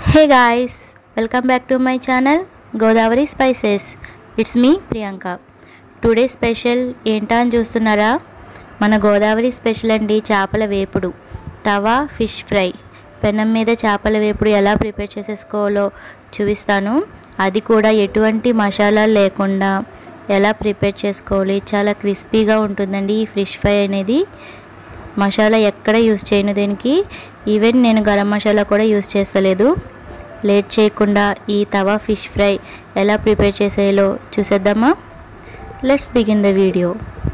hey guys welcome back to my channel Godavari spices it's me Priyanka today special ఏంటా అని చూస్తున్నారా మన గోదావరి స్పెషల్ అండి చేపల వేపుడు తవా ఫిష్ ఫ్రై పెనం మీద చేపల వేపుడు ఎలా ప్రిపేర్ చేసేసుకోవాలో చూపిస్తాను అది కూడా ఎటువంటి మసాలాలు లేకుండా ఎలా ప్రిపేర్ చేసుకోవాలి చాలా క్రిస్పీగా ఉంటుందండి ఈ ఫిష్ ఫ్రై అనేది మసాలా ఎక్కడ యూస్ చేయను దీనికి ఈవెన్ నేను గరం మసాలా కూడా యూస్ చేస్తలేదు లేట్ చేయకుండా ఈ తవా ఫిష్ ఫ్రై ఎలా ప్రిపేర్ చేసేయాలో చూసేద్దామా లెట్స్ బిగిన్ ద వీడియో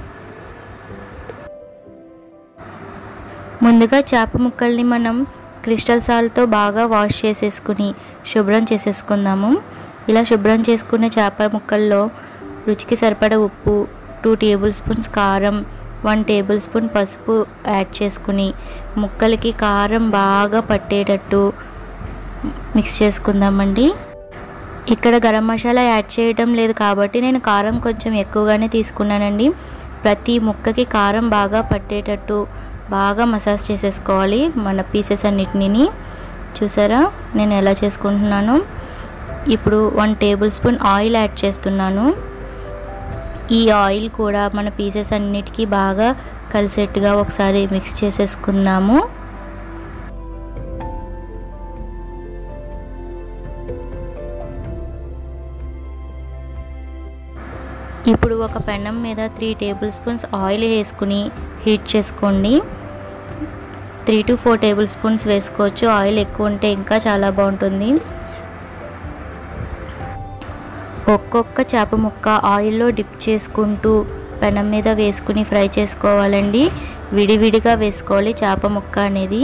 ముందుగా చేప ముక్కల్ని మనం క్రిస్టల్ సాల్ట్తో బాగా వాష్ చేసేసుకుని శుభ్రం చేసేసుకుందాము ఇలా శుభ్రం చేసుకున్న చేప ముక్కల్లో రుచికి సరిపడ ఉప్పు టూ టేబుల్ స్పూన్స్ కారం వన్ టేబుల్ స్పూన్ పసుపు యాడ్ చేసుకుని ముక్కలకి కారం బాగా పట్టేటట్టు మిక్స్ చేసుకుందామండి ఇక్కడ గరం మసాలా యాడ్ చేయడం లేదు కాబట్టి నేను కారం కొంచెం ఎక్కువగానే తీసుకున్నానండి ప్రతి ముక్కకి కారం బాగా పట్టేటట్టు బాగా మసాజ్ చేసేసుకోవాలి మన పీసెస్ అన్నిటిని చూసారా నేను ఎలా చేసుకుంటున్నాను ఇప్పుడు one tablespoon oil add చేస్తున్నాను ఈ ఆయిల్ కూడా మన పీసెస్ అన్నిటికీ బాగా కలిసేట్టుగా ఒకసారి మిక్స్ చేసేసుకుందాము ఇప్పుడు ఒక పెనం మీద త్రీ టేబుల్ స్పూన్స్ ఆయిల్ వేసుకుని హీట్ చేసుకోండి three to four tablespoons వేసుకోవచ్చు ఆయిల్ ఎక్కువ ఉంటే ఇంకా చాలా బాగుంటుంది ఒక్కొక్క చేప ముక్క ఆయిల్లో డిప్ చేసుకుంటూ పెనం మీద వేసుకుని ఫ్రై చేసుకోవాలండి విడివిడిగా వేసుకోవాలి చేప ముక్క అనేది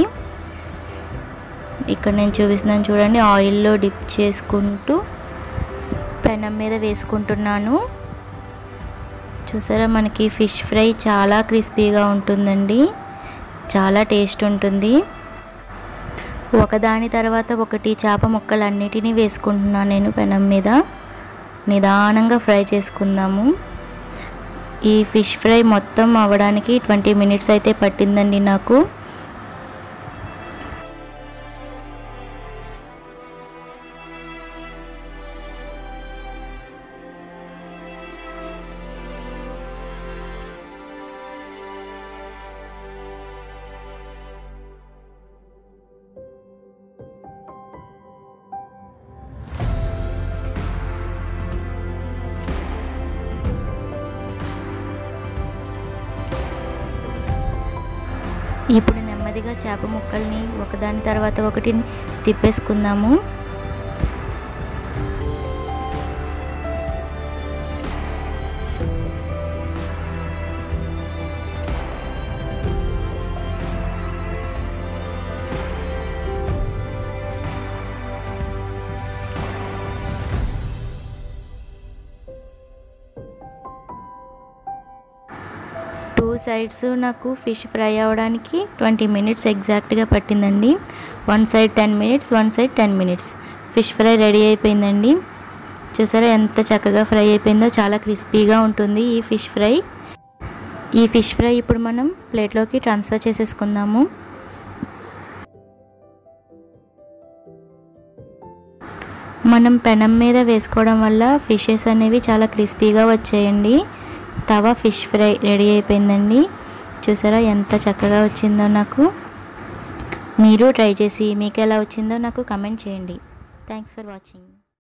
ఇక్కడ నేను చూపిస్తున్నాను చూడండి ఆయిల్లో డిప్ చేసుకుంటూ పెనం మీద వేసుకుంటున్నాను చూసారా మనకి ఫిష్ ఫ్రై చాలా క్రిస్పీగా ఉంటుందండి చాలా టేస్ట్ ఉంటుంది ఒకదాని తర్వాత ఒకటి చేప ముక్కలు అన్నిటినీ వేసుకుంటున్నాను నేను పెనం మీద నిదానంగా ఫ్రై చేసుకుందాము ఈ ఫిష్ ఫ్రై మొత్తం అవ్వడానికి ట్వంటీ మినిట్స్ అయితే పట్టిందండి నాకు ఇప్పుడు నెమ్మదిగా చేప ముక్కల్ని ఒకదాని తర్వాత ఒకటి తిప్పేసుకుందాము టూ సైడ్స్ నాకు ఫిష్ ఫ్రై అవ్వడానికి ట్వంటీ మినిట్స్ ఎగ్జాక్ట్గా పట్టిందండి one side ten minutes one side ten minutes fish fry ready అయిపోయిందండి చూసారా ఎంత చక్కగా ఫ్రై అయిపోయిందో చాలా క్రిస్పీగా ఉంటుంది ఈ ఫిష్ ఫ్రై ఈ ఫిష్ ఫ్రై ఇప్పుడు మనం ప్లేట్లోకి ట్రాన్స్ఫర్ చేసేసుకుందాము మనం పెనం మీద వేసుకోవడం వల్ల ఫిషెస్ అనేవి చాలా క్రిస్పీగా వచ్చాయండి తవా ఫిష్ ఫ్రై రెడీ అయిపోయిందండి చూసారా ఎంత చక్కగా వచ్చిందో నాకు మీరు ట్రై చేసి మీకు ఎలా వచ్చిందో నాకు కమెంట్ చేయండి థ్యాంక్స్ ఫర్ వాచింగ్